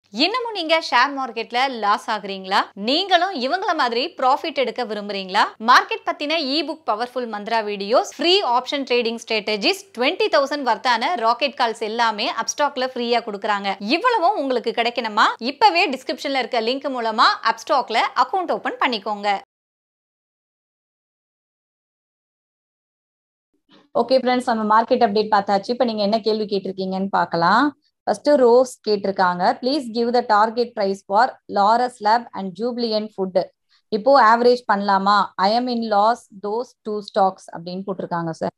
இன்னமும் நீங்க ஷேர் மார்க்கெட்ல லாஸ் ஆகுறீங்களா நீங்களும் இவங்கள மாதிரி ப்ராஃபிட் எடுக்க விரும்புறீங்களா மார்க்கெட் பத்தின இ புக் பவர்ஃபுல் மந்த்ரா videos free option trading strategies twenty thousand வர்த்தான ராக்கெட் கால்ஸ் எல்லாமே அப்ஸ்டாக்ல ஃப்ரீயா கொடுக்குறாங்க இவ்வளவும் உங்களுக்கு கிடைக்கணுமா இப்பவே டிஸ்கிரிப்ஷன்ல இருக்க லிங்க் மூலமா அப்ஸ்டாக்ல அக்கௌண்ட் ஓபன் பண்ணிக்கோங்க ஓகே ஃப்ரெண்ட்ஸ் நம்ம மார்க்கெட் அப்டேட் பார்த்தாச்சு இப்போ நீங்க என்ன கேள்வி கேட்டிருக்கீங்கன்னு பார்க்கலாம் ஃபர்ஸ்ட் ரோஸ் கேட்டிருக்காங்க please give the target price for Laurus lab and Jubilant food இப்போ ஆவரேஜ் பண்ணலாமா I am in loss those two stocks அப்படின்னு போட்டிருக்காங்க சார்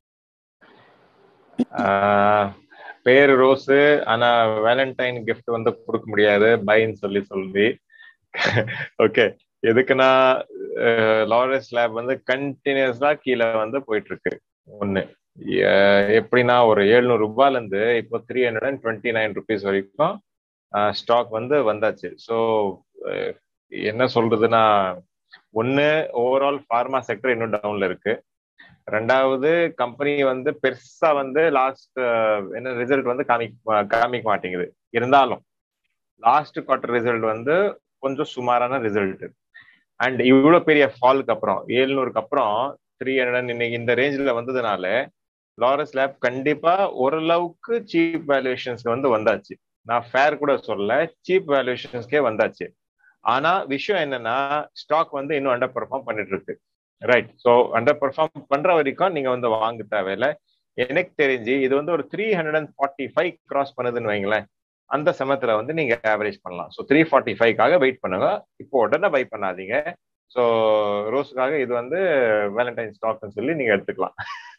பேரு ரோஸு ஆனா வேலண்டைன் கிஃப்ட் வந்து கொடுக்க முடியாது பைன்னு சொல்லி சொல்லி ஓகே எதுக்குன்னா லாரஸ் லேப் வந்து கண்டினியூஸா கீழே வந்து போயிட்டு இருக்கு ஒண்ணு எப்படின்னா ஒரு எழுநூறு ரூபாயில இருந்து இப்போ three hundred and twenty nine rupees வரைக்கும் ஸ்டாக் வந்து வந்தாச்சு ஸோ என்ன சொல்றதுன்னா ஒன்னு ஓவரால் ஃபார்மா செக்டர் இன்னும் டவுன்ல இருக்கு ரெண்டாவது கம்பெனி வந்து பெருசா வந்து லாஸ்ட் என்ன ரிசல்ட் வந்து காமிக்க காமிக்க மாட்டேங்குது இருந்தாலும் லாஸ்ட் குவார்டர் ரிசல்ட் வந்து கொஞ்சம் சுமாரான ரிசல்ட் அண்ட் இவ்வளோ பெரிய ஃபாலுக்கு அப்புறம் ஏழ்நூறுக்கு அப்புறம் த்ரீ ஹண்ட்ரட் இன்னைக்கு இந்த ரேஞ்சில் வந்ததுனால லாரஸ் லேப் கண்டிப்பா ஓரளவுக்கு சீப் வேல்யூஷன்ஸ்க்கு வந்து வந்தாச்சு நான் ஃபேர் கூட சொல்ல சீப் வேல்யூஷன்ஸ்க்கே வந்தாச்சு ஆனா விஷயம் என்னன்னா ஸ்டாக் வந்து இன்னும் அண்டர் பெர்ஃபார்ம் பண்ணிட்டு இருக்கு ரைட் ஸோ அண்டர் பெர்ஃபார்ம் பண்ற வரைக்கும் நீங்க வந்து வாங்க தேவையில்ல எனக்கு தெரிஞ்சு இது வந்து ஒரு three hundred and forty five cross பண்ணுதுன்னு வைங்களேன் அந்த சமயத்துல வந்து நீங்க ஆவரேஜ் பண்ணலாம் ஸோ த்ரீ ஃபார்ட்டி ஃபைவ்க்காக வெயிட் பண்ணுங்க இப்போ உடனே பை பண்ணாதீங்க ஸோ ரோஸுக்காக இது வந்து வேலண்டைன் ஸ்டாக்னு சொல்லி நீங்க எடுத்துக்கலாம்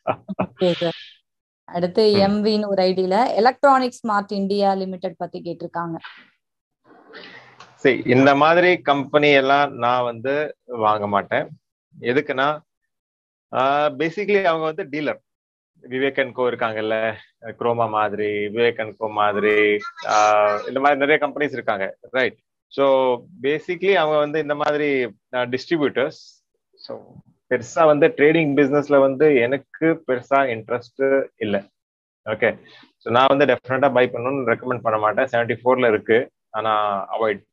அடுத்து எம்வின்னு ஒரு ஐடியில எலக்ட்ரானிக் ஸ்மார்ட் இந்தியா லிமிடெட் பத்தி கேட்டிருக்காங்க சரி இந்த மாதிரி கம்பெனி எல்லாம் நான் வந்து வாங்க மாட்டேன் எதுக்குன்னா பேசிக்லி அவங்க வந்து டீலர் விவேக் அண்ட் கோ இருக்காங்கல்ல குரோமா மாதிரி விவேக் அண்ட் கோ மாதிரி இந்த மாதிரி நிறைய கம்பெனிஸ் இருக்காங்க ரைட் ஸோ பேசிக்லி அவங்க வந்து இந்த மாதிரி டிஸ்ட்ரிபியூட்டர்ஸ் ஸோ பெருசா வந்து ட்ரேடிங் பிஸ்னஸ்ல வந்து எனக்கு பெருசா இன்ட்ரெஸ்ட் இல்லை ஓகே ஸோ நான் வந்து டெஃபினட்டா பை பண்ணணும்னு ரெக்கமெண்ட் பண்ண மாட்டேன் செவன்டி ஃபோர்ல இருக்கு ஆனா அவாய்ட்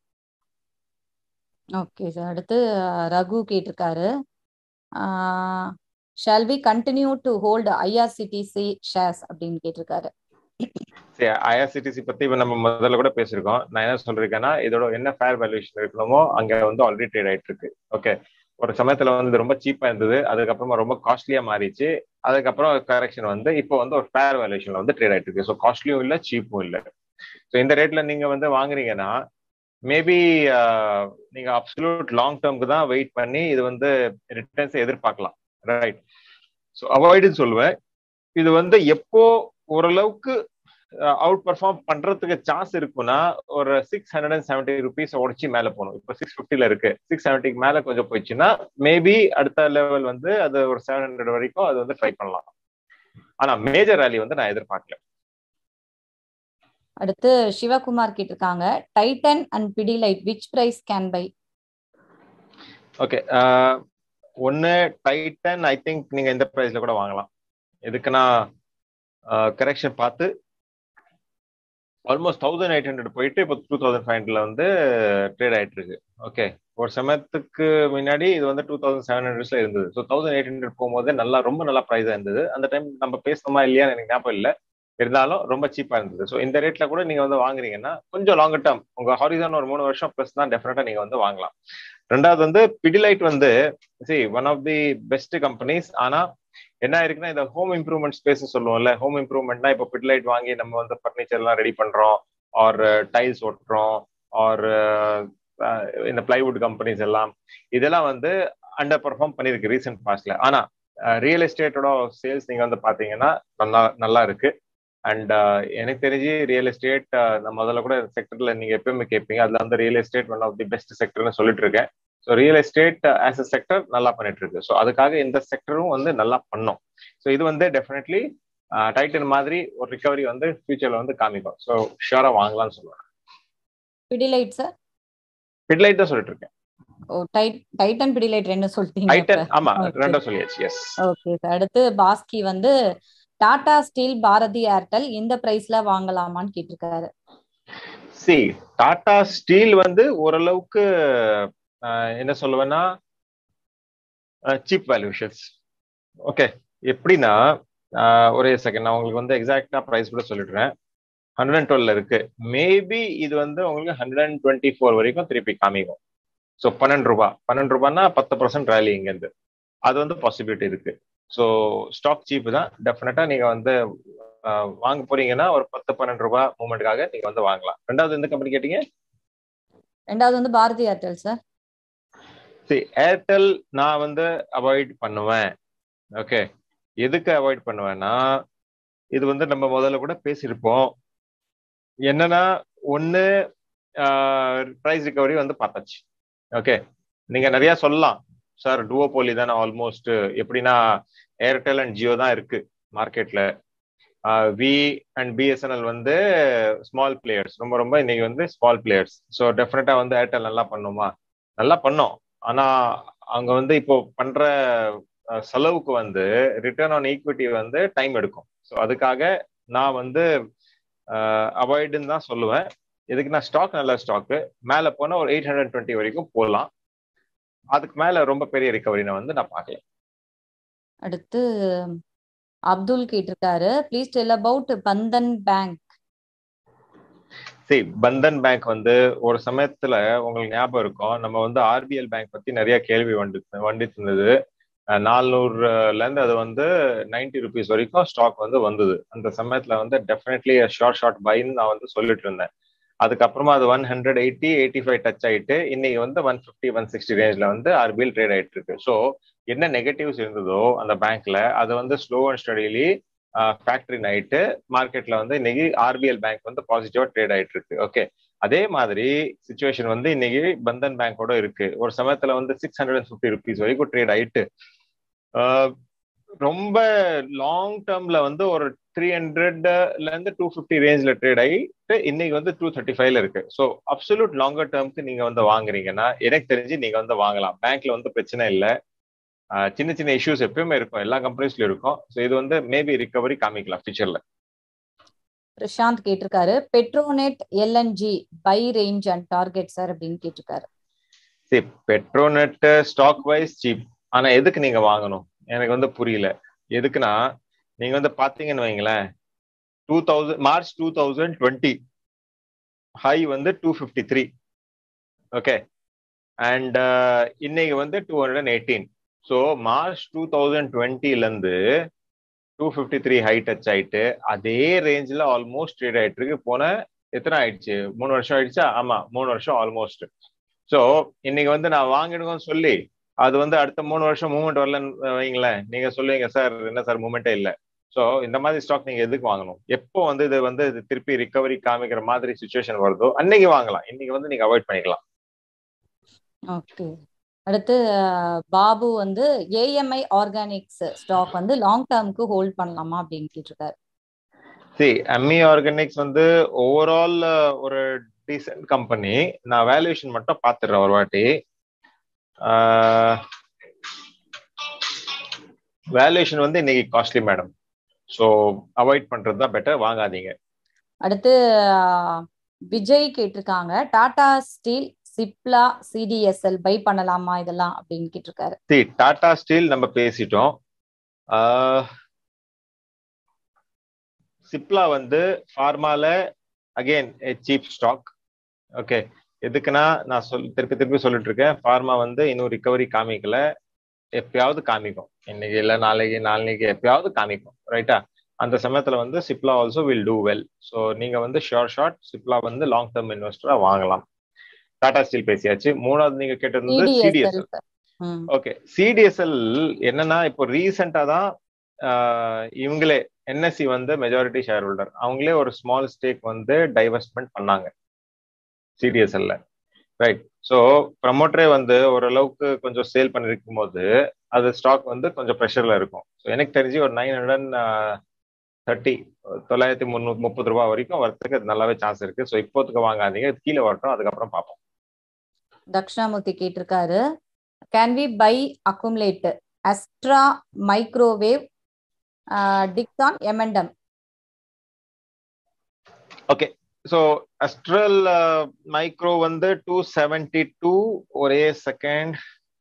ஓகே சார் அடுத்து ரகு கேட்டிருக்காரு shall we continue to hold IRCTC shares அப்படின்னு கேட்டிருக்காரு சரி ஐஆர்சிடிசி பத்தி இப்ப நம்ம முதல்ல கூட பேசியிருக்கோம் நான் என்ன சொல்றேன்னா இதோட என்ன ஃபேர் வேல்யூஷன் இருக்கணுமோ அங்க வந்து ஆல்ரெடி ட்ரேட் ஆயிட்டு இருக்கு ஓகே ஒரு சமயத்துல வந்து ரொம்ப சீப்பா இருந்தது அதுக்கப்புறமா ரொம்ப காஸ்ட்லியா மாறிச்சு அதுக்கப்புறம் கரெக்ஷன் வந்து இப்போ வந்து ஒரு ஃபேர் வேல்யூஷன்ல வந்து ட்ரேட் ஆயிட்டு இருக்கு ஸோ காஸ்ட்லியும் இல்லை சீப்பும் இல்லை ஸோ இந்த ரேட்ல நீங்க வந்து வாங்குறீங்கன்னா மேபி நீங்க அப்சல்யூட் லாங் டேர்ம்க்கு தான் வெயிட் பண்ணி இது வந்து ரிட்டர்ன்ஸ் எதிர்பார்க்கலாம் ரைட் ஸோ அவாய்டுன்னு சொல்லுவேன் இது வந்து எப்போ ஓரளவுக்கு அவுட் பர்ஃபார்ம் பண்றதுக்கு சான்ஸ் இருக்குன்னா ஒரு six hundred and seventy rupees உடச்சி மேல போகணும் இப்போ சிக்ஸ் ஃபிஃப்டில இருக்கு சிக்ஸ் செவன்டிக்கு மேல கொஞ்சம் போயிடுச்சுன்னா மேபி அடுத்த லெவல் வந்து அது ஒரு செவன் ஹண்ட்ரட் வரைக்கும் அது வந்து ட்ரை பண்ணலாம் ஆனா மேஜர் ரேலி வந்து நான் எதிர்பார்க்கல அடுத்து சிவகுமார் கேட்டிருக்காங்க Titan and Pidilite which price can buy okay ஒன்னு டைட்டன் ஐ திங்க் நீங்க இந்த பிரைஸ்ல கூட வாங்கலாம் எதுக்குன்னா கரெக்ஷன் பார்த்து ஆல்மோஸ்ட் தௌசண்ட் எயிட் ஹண்ட்ரட் போயிட்டு இப்போ டூ தௌசண்ட் ஃபைவ் ஹண்ட்ரட்ல வந்து ட்ரேட் ஆயிட்டு இருக்கு ஓகே ஒரு சமயத்துக்கு முன்னாடி இது வந்து டூ தௌசண்ட் செவன் ஹண்ட்ரட்ஸ்ல இருந்தது ஸோ தௌசண்ட் எயிட் ஹண்ட்ரட் போகும்போது நல்லா ரொம்ப நல்லா ப்ரைஸா இருந்தது அந்த டைம் நம்ம பேசணுமா இல்லையான்னு எனக்கு ஞாபகம் இல்லை இருந்தாலும் ரொம்ப சீப்பா இருந்தது ஸோ இந்த ரேட்ல கூட நீங்க வந்து வாங்குறீங்கன்னா கொஞ்சம் லாங் டேர்ம் உங்க ஹாரிசான் ஒரு மூணு வருஷம் ப்ளஸ் தான் டெஃபினட்டா நீங்க வந்து வாங்கலாம் ரெண்டாவது வந்து பிடிலைட் வந்து சி one of the best companies ஆனா என்ன இருக்குன்னா இந்த ஹோம் இம்ப்ரூவ்மெண்ட் ஸ்பேஸ் சொல்லுவோம்ல ஹோம் இம்ப்ரூவ்மெண்ட்னா இப்போ பிட்லைட் வாங்கி நம்ம வந்து ஃபர்னிச்சர் எல்லாம் ரெடி பண்றோம் ஆர் டைல்ஸ் ஒட்டுறோம் ஆர் இந்த பிளைவுட் கம்பெனிஸ் எல்லாம் இதெல்லாம் வந்து அண்டர் பர்ஃபார்ம் பண்ணிருக்கு ரீசெண்ட் பாஸ்ட்ல ஆனா ரியல் எஸ்டேட்டோட சேல்ஸ் நீங்க வந்து பாத்தீங்கன்னா நல்லா நல்லா இருக்கு அண்ட் எனக்கு தெரிஞ்சு ரியல் எஸ்டேட் நான் முதல்ல கூட செக்டர்ல நீங்க எப்பயுமே கேட்பீங்க அதுல வந்து real estate one of the best செக்டர்னு சொல்லிட்டு இருக்கேன் so real estate as a sector நல்லா பண்ணிட்டு இருக்கு ஸோ அதுக்காக இந்த செக்டரும் வந்து நல்லா பண்ணும் ஸோ இது வந்து டெஃபினெட்லி டைட்டன் மாதிரி ஒரு ரிகவரி வந்து ஃபியூச்சர்ல வந்து காமிக்கும் ஸோ ஷியரா வாங்கலாம்னு சொல்லுவேன் பிடிலைட் சார் பிட்லைட் தான் சொல்லிட்டு இருக்கேன் ஓ டைட்டன் பிடிலைட் ரெண்டு சொல்லிட்டீங்க டைட்டன் ஆமா ரெண்டும் சொல்லியாச்சு எஸ் ஓகே சார் அடுத்து பாஸ்கி வந்து டாடா ஸ்டீல் பாரதி ஏர்டெல் இந்த பிரைஸ்ல வாங்கலாமான்னு கேட்டிருக்காரு சி டாடா ஸ்டீல் வந்து ஓரளவுக்கு என்ன சொல்லுவேன்னா சீப் வேல்யூஷன்ஸ் ஓகே எப்படின்னா ஒரே செகண்ட் நான் உங்களுக்கு வந்து எக்ஸாக்டா ப்ரைஸ் கூட சொல்லிடுறேன் ஹண்ட்ரட் அண்ட் டுவெல்ல இருக்கு மேபி இது வந்து உங்களுக்கு ஹண்ட்ரட் அண்ட் டுவெண்ட்டி ஃபோர் வரைக்கும் திருப்பி காமிக்கும் ஸோ பன்னெண்டு ரூபா பன்னெண்டு ரூபான்னா பத்து பர்சன்ட் ரேலி இங்கேருந்து அது வந்து பாசிபிலிட்டி இருக்கு ஸோ ஸ்டாக் சீப் தான் டெஃபினட்டா நீங்க வந்து வாங்க போறீங்கன்னா ஒரு பத்து பன்னெண்டு ரூபாய் மூமெண்ட்டுக்காக நீங்க வந்து வாங்கலாம் ரெண்டாவது எந்த கம்பெனி கேட்டீங்க ரெண்டாவது வந்து பாரதி ஏர்டெல் சார் சரி ஏர்டெல் நான் வந்து அவாய்ட் பண்ணுவேன் ஓகே எதுக்கு அவாய்ட் பண்ணுவேன்னா இது வந்து நம்ம முதல்ல கூட பேசியிருப்போம் என்னன்னா ஒன்னு ப்ரைஸ் ரிகவரி வந்து பார்த்தாச்சு ஓகே நீங்க நிறைய சொல்லலாம் சார் டுவோபோலி தானே ஆல்மோஸ்ட் எப்படின்னா ஏர்டெல் அண்ட் ஜியோ தான் இருக்கு மார்க்கெட்ல வி அண்ட் பிஎஸ்என்எல் வந்து ஸ்மால் பிளேயர்ஸ் ரொம்ப ரொம்ப இன்னைக்கு வந்து ஸ்மால் பிளேயர்ஸ் ஸோ டெஃபினட்டா வந்து ஏர்டெல் நல்லா பண்ணுமா நல்லா பண்ணோம் ஆனா அங்க வந்து இப்போ பண்ற செலவுக்கு வந்து ரிட்டர்ன் ஆன் ஈக்விட்டி வந்து டைம் எடுக்கும் ஸோ அதுக்காக நான் வந்து அவாய்டுன்னு தான் சொல்லுவேன் இதுக்கு நான் ஸ்டாக் நல்ல ஸ்டாக்கு மேலே போனால் ஒரு எயிட் ஹண்ட்ரட் டுவெண்ட்டி வரைக்கும் போகலாம் அதுக்கு மேலே ரொம்ப பெரிய ரிகவரி நான் வந்து நான் பார்க்கல அடுத்து அப்துல் கேட்டிருக்காரு please tell about Bandhan bank சரி பந்தன் பேங்க் வந்து ஒரு சமயத்துல உங்களுக்கு ஞாபகம் இருக்கும் நம்ம வந்து ஆர்பிஎல் பேங்க் பத்தி நிறைய கேள்வி வந்து வந்துட்டு இருந்தது நானூறுல இருந்து அது வந்து நைன்டி ருபீஸ் வரைக்கும் ஸ்டாக் வந்து வந்தது அந்த சமயத்துல வந்து டெஃபினெட்லி ஷார்ட் ஷார்ட் பைன்னு நான் வந்து சொல்லிட்டு இருந்தேன் அதுக்கப்புறமா அது one hundred eighty eighty five touch ஆயிட்டு இன்னைக்கு வந்து ஒன் ஃபிஃப்டி ஒன் சிக்ஸ்டி ரேஞ்ச்ல வந்து ஆர்பிஎல் ட்ரேட் ஆயிட்டு இருக்கு ஸோ என்ன நெகட்டிவ்ஸ் இருந்ததோ அந்த பேங்க்ல அது வந்து ஸ்லோ அண்ட் ஸ்டடிலி ஃபேக்டரி நைட்டு மார்க்கெட்ல வந்து இன்னைக்கு ஆர்பிஎல் பேங்க் வந்து பாசிட்டிவா ட்ரேட் ஆயிட்டு இருக்கு ஓகே அதே மாதிரி சுச்சுவேஷன் வந்து இன்னைக்கு பந்தன் பேங்கோட இருக்கு ஒரு சமயத்துல வந்து six hundred and fifty rupees வரைக்கும் ட்ரேட் ஆயிட்டு ரொம்ப லாங் டேர்ம்ல வந்து ஒரு த்ரீ ஹண்ட்ரட்ல இருந்து டூ ஃபிஃப்டி ரேஞ்ச்ல ட்ரேட் ஆகிட்டு இன்னைக்கு வந்து டூ தேர்ட்டி ஃபைவ்ல இருக்கு ஸோ அப்சல்யூட் லாங்கர் டேர்ம்க்கு நீங்க வந்து வாங்குறீங்கன்னா எனக்கு தெரிஞ்சு நீங்க வந்து வாங்கலாம் பேங்க்ல வந்து பிரச்சனை இல்லை சின்ன சின்ன இஷ்யூஸ் எப்பயுமே இருக்கும் எல்லா கம்பெனிஸ்லயும் இருக்கும் ஸோ இது வந்து மேபி ரிகவரி காமிக்கலாம் ஃபியூச்சர்ல பிரசாந்த் கேட்டிருக்காரு Petronet LNG buy range and target sir அப்படின்னு கேட்டிருக்காரு சரி பெட்ரோநெட் ஸ்டாக் வைஸ் சீப் ஆனா எதுக்கு நீங்க வாங்கணும் எனக்கு வந்து புரியல எதுக்குன்னா நீங்க வந்து பாத்தீங்கன்னு வைங்களேன் two thousand March two thousand twenty high வந்து two fifty three okay and இன்னைக்கு வந்து two hundred and eighteen so March two thousand டுவெண்ட்டிலேருந்து two fifty three high touch ஆயிட்டு அதே ரேஞ்சில் ஆல்மோஸ்ட் ட்ரேட் ஆயிட்டு இருக்கு போன எத்தனை ஆயிடுச்சு மூணு வருஷம் ஆயிடுச்சா ஆமா மூணு வருஷம் ஆல்மோஸ்ட் ஸோ இன்னைக்கு வந்து நான் வாங்கிடுங்கன்னு சொல்லி அது வந்து அடுத்த மூணு வருஷம் மூவ்மெண்ட் வரலன்னு வைங்களேன் நீங்க சொல்லுவீங்க சார் என்ன சார் மூமெண்ட்டே இல்லை ஸோ இந்த மாதிரி ஸ்டாக் நீங்க எதுக்கு வாங்கணும் எப்போ வந்து இது வந்து இது திருப்பி ரிகவரி காமிக்கிற மாதிரி சுச்சுவேஷன் வருதோ அன்னைக்கு வாங்கலாம் இன்னைக்கு வந்து நீங்க அவாய்ட் பண்ணிக்கலாம் ஓகே அடுத்து பாபு வந்து ஏஎம்ஐ ஆர்கானிக்ஸ் ஸ்டாக் வந்து லாங் டேர்முக்கு ஹோல்ட் பண்ணலாமா அப்படின்னு கேட்டிருக்காரு சரி எம்இ ஆர்கானிக்ஸ் வந்து ஓவரால் ஒரு டீசென்ட் கம்பெனி நான் வேல்யூஷன் மட்டும் பார்த்துடுறேன் ஒரு வாட்டி வேல்யூஷன் வந்து இன்னைக்கு காஸ்ட்லி மேடம் ஸோ அவாய்ட் பண்றது தான் பெட்டர் வாங்காதீங்க அடுத்து விஜய் கேட்டிருக்காங்க Tata steel Cipla CDSL buy பண்ணலாமா இதெல்லாம் அப்படின்னு கேட்டிருக்காரு சரி டாடா ஸ்டீல் நம்ம பேசிட்டோம் சிப்லா வந்து ஃபார்மால அகெயின் சீப் ஸ்டாக் ஓகே எதுக்குன்னா நான் சொல் திருப்பி திருப்பி சொல்லிட்டு இருக்கேன் ஃபார்மா வந்து இன்னும் ரிகவரி காமிக்கல எப்பயாவது காமிக்கும் இன்னைக்கு இல்லை நாளைக்கு நாளைக்கு எப்பயாவது காமிக்கும் ரைட்டா அந்த சமயத்துல வந்து Cipla also will do well so நீங்க வந்து ஷோர் ஷார்ட் சிப்லா வந்து லாங் டேர்ம் இன்வெஸ்டரா வாங்கலாம் டாடா ஸ்டீல் பேசியாச்சு மூணாவது நீங்க கேட்டது வந்து சிடிஎஸ்எல் ஓகே சிடிஎஸ்எல் என்னன்னா இப்போ ரீசெண்டா தான் இவங்களே என்எஸ்சி வந்து மெஜாரிட்டி ஷேர் ஹோல்டர் அவங்களே ஒரு ஸ்மால் ஸ்டேக் வந்து டைவெஸ்ட்மெண்ட் பண்ணாங்க சிடிஎஸ்எல்ல ரைட் ஸோ ப்ரமோட்டரே வந்து ஓரளவுக்கு கொஞ்சம் சேல் பண்ணிருக்கும் போது அது ஸ்டாக் வந்து கொஞ்சம் ப்ரெஷர்ல இருக்கும் ஸோ எனக்கு தெரிஞ்சு ஒரு நைன் ஹண்ட்ரட் தேர்ட்டி தொள்ளாயிரத்தி முந்நூறு முப்பது ரூபா வரைக்கும் வரத்துக்கு அது நல்லாவே சான்ஸ் இருக்கு ஸோ இப்போத்துக்கு வாங்காதீங்க கீழே வரட்டும் அதுக்கப்புறம் பார்ப்போம் தக்ஷணாமூர்த்தி கேட்டிருக்காரு can we buy accumulate Astra microwave Dixon எம்என்டம் ஓகே ஸோ அஸ்ட்ரல் மைக்ரோ வந்து டூ செவன்டி டூ ஒரே செகண்ட்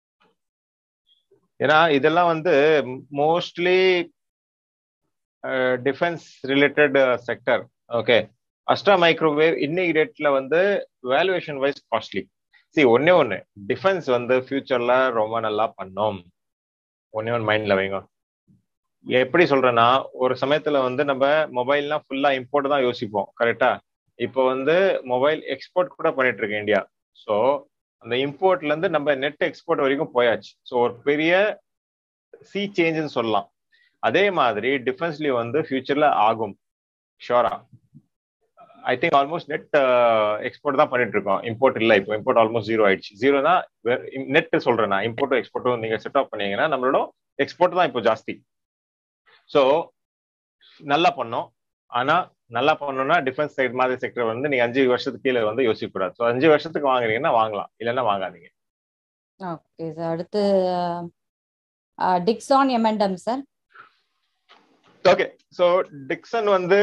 ஏன்னா இதெல்லாம் வந்து mostly defence related sector okay Astra microwave இன்னைக்கு டேட்ல வந்து வேல்யூவேஷன் வைஸ் காஸ்ட்லி சி ஒன்னே ஒன்று டிஃபென்ஸ் வந்து ஃபியூச்சர்ல ரொம்ப நல்லா பண்ணோம் ஒன்னே ஒன்று மைண்ட்ல வைங்க எப்படி சொல்றேன்னா ஒரு சமயத்துல வந்து நம்ம மொபைல்னா ஃபுல்லா இம்போர்ட் தான் யோசிப்போம் கரெக்டா இப்போ வந்து மொபைல் எக்ஸ்போர்ட் கூட பண்ணிட்டு இருக்கு இந்தியா ஸோ அந்த இம்போர்ட்ல இருந்து நம்ம நெட் எக்ஸ்போர்ட் வரைக்கும் போயாச்சு ஸோ ஒரு பெரிய சி சேஞ்சுன்னு சொல்லலாம் அதே மாதிரி டிஃபென்ஸ்லயும் வந்து ஃபியூச்சர்ல ஆகும் ஷோரா I think almost net export தான் பண்ணிட்டு இருக்கோம் இம்போர்ட் இல்லை இப்போ இம்போர்ட் ஆல்மோஸ்ட் ஜீரோ ஆயிடுச்சு ஜீரோனா நெட் சொல்றேன் நான் இம்போர்ட்டும் எக்ஸ்போர்ட்டும் நீங்க செட் ஆஃப் பண்ணீங்கன்னா நம்மளோட எக்ஸ்போர்ட் தான் இப்போ ஜாஸ்தி ஸோ நல்லா பண்ணோம் ஆனா நல்லா பண்ணணும்னா டிஃபென்ஸ் சைட் மாதிரி செக்டர் வந்து நீங்க அஞ்சு வருஷத்துக்கு கீழே வந்து யோசிக்க கூடாது ஸோ அஞ்சு வருஷத்துக்கு வாங்குறீங்கன்னா வாங்கலாம் இல்லைன்னா வாங்காதீங்க ஓகே சார் அடுத்து டிக்ஸான் எமெண்டம் சார் ஓகே ஸோ டிக்சன் வந்து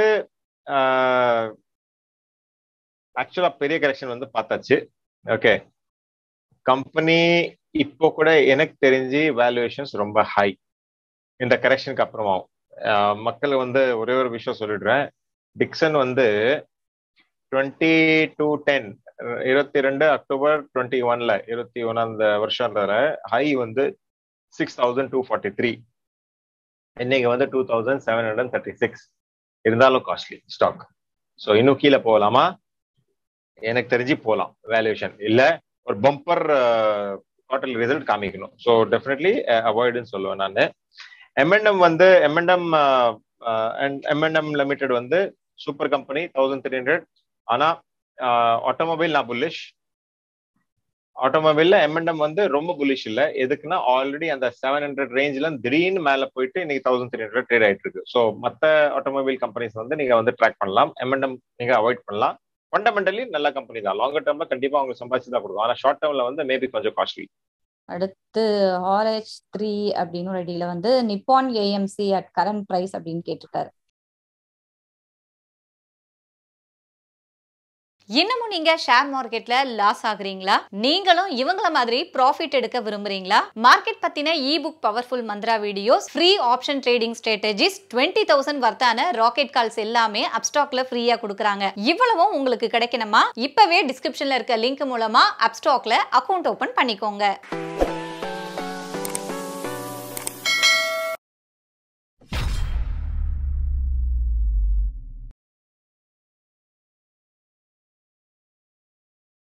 ஆக்சுவலா பெரிய கரெக்ஷன் வந்து பார்த்தாச்சு ஓகே கம்பெனி இப்போ கூட எனக்கு தெரிஞ்சு வேல்யூவேஷன்ஸ் ரொம்ப ஹை இந்த கரெக்ஷனுக்கு அப்புறமாவும் மக்கள் வந்து ஒரே ஒரு விஷயம் சொல்லிடுறேன் டிக்சன் வந்து டுவெண்ட்டி டூ டென் இருபத்தி ரெண்டு அக்டோபர் டுவெண்ட்டி ஒன்ல இருபத்தி ஒன்னாம் வருஷம் ஹை வந்து six thousand two forty three இன்னைக்கு வந்து two thousand seven hundred thirty six இருந்தாலும் காஸ்ட்லி ஸ்டாக் ஸோ இன்னும் கீழே போகலாமா எனக்கு தெரிஞ்சு போகலாம் வேல்யூவேஷன் இல்லை ஒரு பம்பர் குவார்டர்லி ரிசல்ட் காமிக்கணும் ஸோ டெஃபினெட்லி அவாய்டுன்னு சொல்லுவேன் நான் எம்என்எம் வந்து எம்என்எம் அண்ட் எம்என்எம் லிமிடெட் வந்து super company thousand three hundred ஆனால் ஆட்டோமொபைல் நான் புல்லிஷ் ஆட்டோமொபைல்ல எம்என்எம் வந்து ரொம்ப புலிஷ் இல்ல எதுக்குன்னா ஆல்ரெடி அந்த செவன் ஹண்ட்ரட் ரேஞ்ச்ல திடீர்னு மேல போயிட்டு இன்னைக்கு தௌசண்ட் த்ரீ ஹண்ட்ரட் ட்ரேட் ஆயிட்டு இருக்கு ஸோ மத்த ஆட்டோமொபைல் கம்பெனிஸ் வந்து நீங்க வந்து ட்ராக் பண்ணலாம் எம்என்எம் நீங்க அவாய்ட் பண்ணலாம் ஃபண்டமெண்டலி நல்ல கம்பெனி தான் லாங்கர் டேர்ம்ல கண்டிப்பா அவங்க சம்பாதிச்சு தான் கொடுக்கும் ஆனா ஷார்ட் டேர்ம்ல வந்து மேபி கொஞ்சம் காஸ்ட்லி அடுத்து ஆர்ஹெச் த்ரீ அப்படின்னு ஒரு அடியில வந்து Nippon AMC at current price அப்படின்னு கேட்டிருக்காரு இன்னமும் நீங்க ஷேர் மார்க்கெட்ல லாஸ் ஆகுறீங்களா நீங்களும் இவங்கள மாதிரி ப்ராஃபிட் எடுக்க விரும்புறீங்களா மார்க்கெட் பத்தின இ புக் பவர்ஃபுல் மந்த்ரா videos free option trading strategies twenty thousand வர்த்தான ராக்கெட் கால்ஸ் எல்லாமே அப்ஸ்டாக்ல ஃப்ரீயா கொடுக்குறாங்க இவ்வளவும் உங்களுக்கு கிடைக்கணுமா இப்பவே டிஸ்கிரிப்ஷன்ல இருக்க லிங்க் மூலமா அப்ஸ்டாக்ல அக்கௌண்ட் ஓபன் பண்ணிக்கோங்க